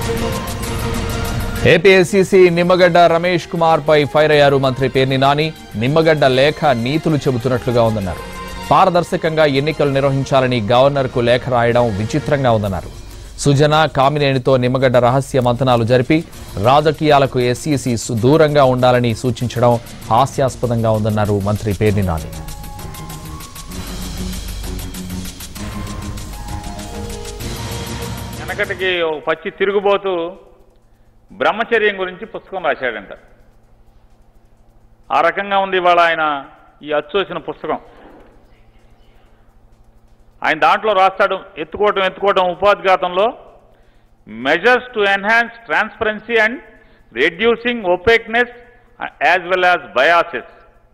APSCC Nimmagadda Ramesh Kumar పై fire అయ్యారు మంత్రి పేర్ని నాని నిమ్మగడ్డ లేఖ నీతులు చెబుతున్నట్లుగా ఉందన్నారు పారదర్శకంగా ఎన్నికలు నిర్వహించాలని గవర్నర్కు లేఖ రాయడం విచిత్రంగా ఉందన్నారు సుజన కామినేనితో నిమ్మగడ్డ రహస్య మంతనాలు జరిపి రాజకీయాలకు ఎస్సీసీ దూరంగా ఉండాలని సూచించడం హాస్యాస్పదంగా ఉందన్నారు మంత్రి పేర్ని నాని వెనకటికి ఒక పచ్చి తిరుగుబోతూ బ్రహ్మచర్యం గురించి పుస్తకం రాశాడంట ఆ రకంగా ఉంది ఇవాళ ఆయన ఈ అచ్చోసిన పుస్తకం ఆయన దాంట్లో రాస్తాడు ఎత్తుకోవటం ఎత్తుకోవటం ఉపాధిఘాతంలో measures to enhance transparency and reducing opaqueness as well as biases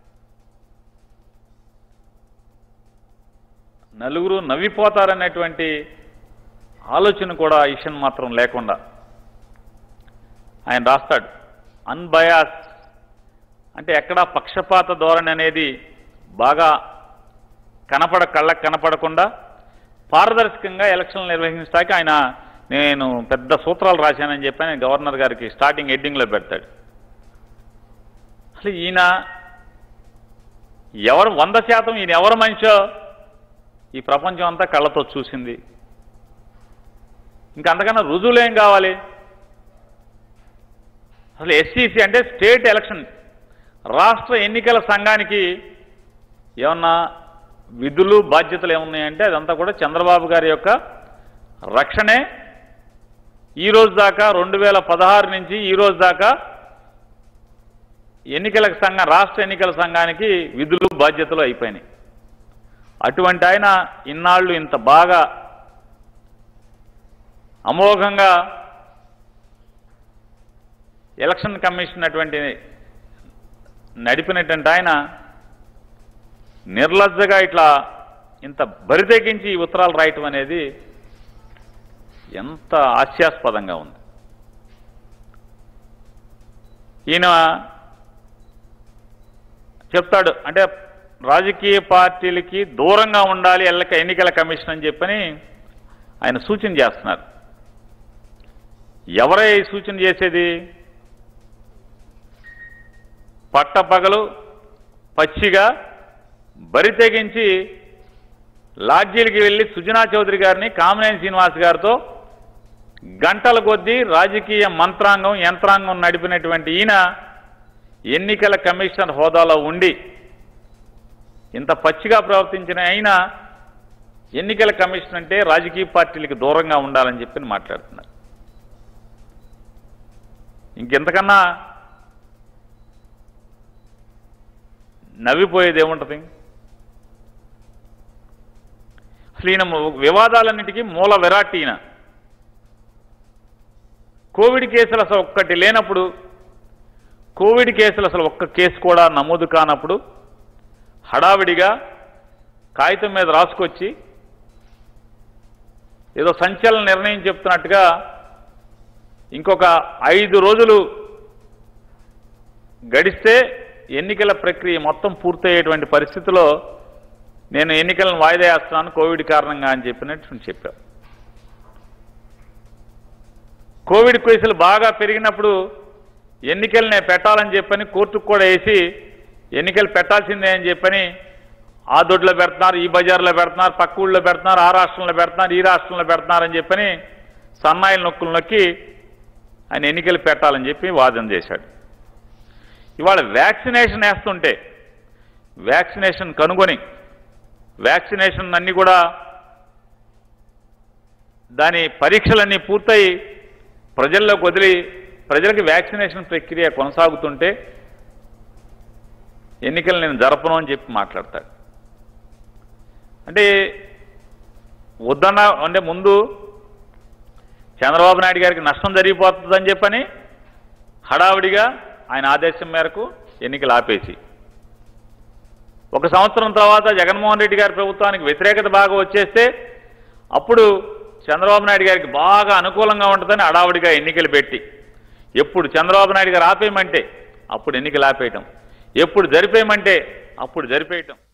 నలుగురు నవ్విపోతారనేటువంటి ఆలోచన కూడా ఇషన్ మాత్రం లేకుండా ఆయన రాస్తాడు అన్బయాస్ అంటే ఎక్కడా పక్షపాత ధోరణి అనేది బాగా కనపడ కళ్ళకు కనపడకుండా పారదర్శకంగా ఎలక్షన్లు నిర్వహించడానికి ఆయన నేను పెద్ద సూత్రాలు రాశానని చెప్పి ఆయన గవర్నర్ గారికి స్టార్టింగ్ హెడ్డింగ్లో పెడతాడు అసలు ఈయన ఎవరు వంద శాతం ఈయన ఎవరు మనిషో ఈ ప్రపంచం అంతా కళ్ళతో చూసింది ఇంకా అంతకన్నా రుజువులేం కావాలి అసలు ఎస్సీసీ అంటే స్టేట్ ఎలక్షన్ రాష్ట్ర ఎన్నికల సంఘానికి ఏమన్నా విధులు బాధ్యతలు ఏమున్నాయంటే అదంతా కూడా చంద్రబాబు గారి యొక్క రక్షణే ఈ రోజు దాకా రెండు వేల పదహారు నుంచి ఈ రోజు దాకా ఎన్నికల సంఘం రాష్ట్ర ఎన్నికల సంఘానికి విధులు బాధ్యతలు అయిపోయినాయి అటువంటి ఆయన ఇన్నాళ్ళు ఇంత బాగా అమోఘంగా ఎలక్షన్ కమిషన్ అటువంటి నడిపినటువంటి ఆయన నిర్లజ్జగా ఇట్లా ఇంత బరితెగించి ఈ ఉత్తరాలు రాయటం అనేది ఎంత హాస్యాస్పదంగా ఉంది ఈయన చెప్తాడు అంటే రాజకీయ పార్టీలకి దూరంగా ఉండాలి ఎల్లక ఎన్నికల కమిషన్ అని చెప్పని ఆయన సూచన చేస్తున్నారు ఎవరై సూచన చేసేది పట్టపగలు పచ్చిగా బరి తెగించి లాడ్జీలకి వెళ్ళి సుజనా చౌదరి గారిని కామినేని శ్రీనివాస్ గారితో గంటల కొద్దీ రాజకీయ మంత్రాంగం యంత్రాంగం నడిపినటువంటి ఈయన ఎన్నికల కమిషనర్ హోదాలో ఉండి ఇంత పచ్చిగా ప్రవర్తించిన అయినా ఎన్నికల కమిషన్ అంటే రాజకీయ పార్టీలకు దూరంగా ఉండాలని చెప్పి మాట్లాడుతున్నారు ఇంకెంతకన్నా నవ్విపోయేది ఏముంటుంది అసలు ఈయన వివాదాలన్నిటికీ మూల విరాట్ ఈయన కోవిడ్ కేసులు అసలు ఒక్కటి లేనప్పుడు కోవిడ్ కేసులు అసలు ఒక్క కేసు కూడా నమోదు కానప్పుడు హడావిడిగా కాగితం మీద రాసుకొచ్చి ఏదో సంచలన నిర్ణయం చెప్తున్నట్టుగా ఇంకొక ఐదు రోజులు గడిస్తే ఎన్నికల ప్రక్రియ మొత్తం పూర్తయ్యేటువంటి పరిస్థితిలో నేను ఎన్నికలను వాయిదా వేస్తున్నాను కోవిడ్ కారణంగా అని చెప్పినట్టు చెప్పారు కోవిడ్ కేసులు బాగా పెరిగినప్పుడు ఎన్నికలనే పెట్టాలని చెప్పని కోర్టుకు కూడా వేసి ఎన్నికలు పెట్టాల్సిందే అని చెప్పని ఆ దొడ్లో పెడుతున్నారు ఈ బజార్లో పెడుతున్నారు పక్క ఊళ్ళో పెడుతున్నారు ఆ రాష్ట్రంలో పెడుతున్నారు ఈ రాష్ట్రంలో పెడుతున్నారు అని చెప్పని సన్నాయిల నొక్కులు నొక్కి ఆయన ఎన్నికలు పెట్టాలని చెప్పి వాదన చేశాడు ఇవాళ వ్యాక్సినేషన్ వేస్తుంటే వ్యాక్సినేషన్ కనుగొని వ్యాక్సినేషన్ అన్ని కూడా దాని పరీక్షలన్నీ పూర్తయి ప్రజల్లోకి వదిలి ప్రజలకు వ్యాక్సినేషన్ ప్రక్రియ కొనసాగుతుంటే ఎన్నికలు నేను జరపను అని చెప్పి మాట్లాడతాడు అంటే వద్దన్న అంటే ముందు చంద్రబాబు నాయుడు గారికి నష్టం జరిగిపోతుందని చెప్పని హడావిడిగా ఆయన ఆదేశం మేరకు ఎన్నికలు ఆపేసి ఒక సంవత్సరం తర్వాత జగన్మోహన్ రెడ్డి గారి ప్రభుత్వానికి వ్యతిరేకత బాగా వచ్చేస్తే అప్పుడు చంద్రబాబు నాయుడు గారికి బాగా అనుకూలంగా ఉంటుందని హడావుడిగా ఎన్నికలు పెట్టి ఎప్పుడు చంద్రబాబు నాయుడు గారు ఆపేయమంటే అప్పుడు ఎన్నికలు ఆపేయటం ఎప్పుడు జరిపేయమంటే అప్పుడు జరిపేయటం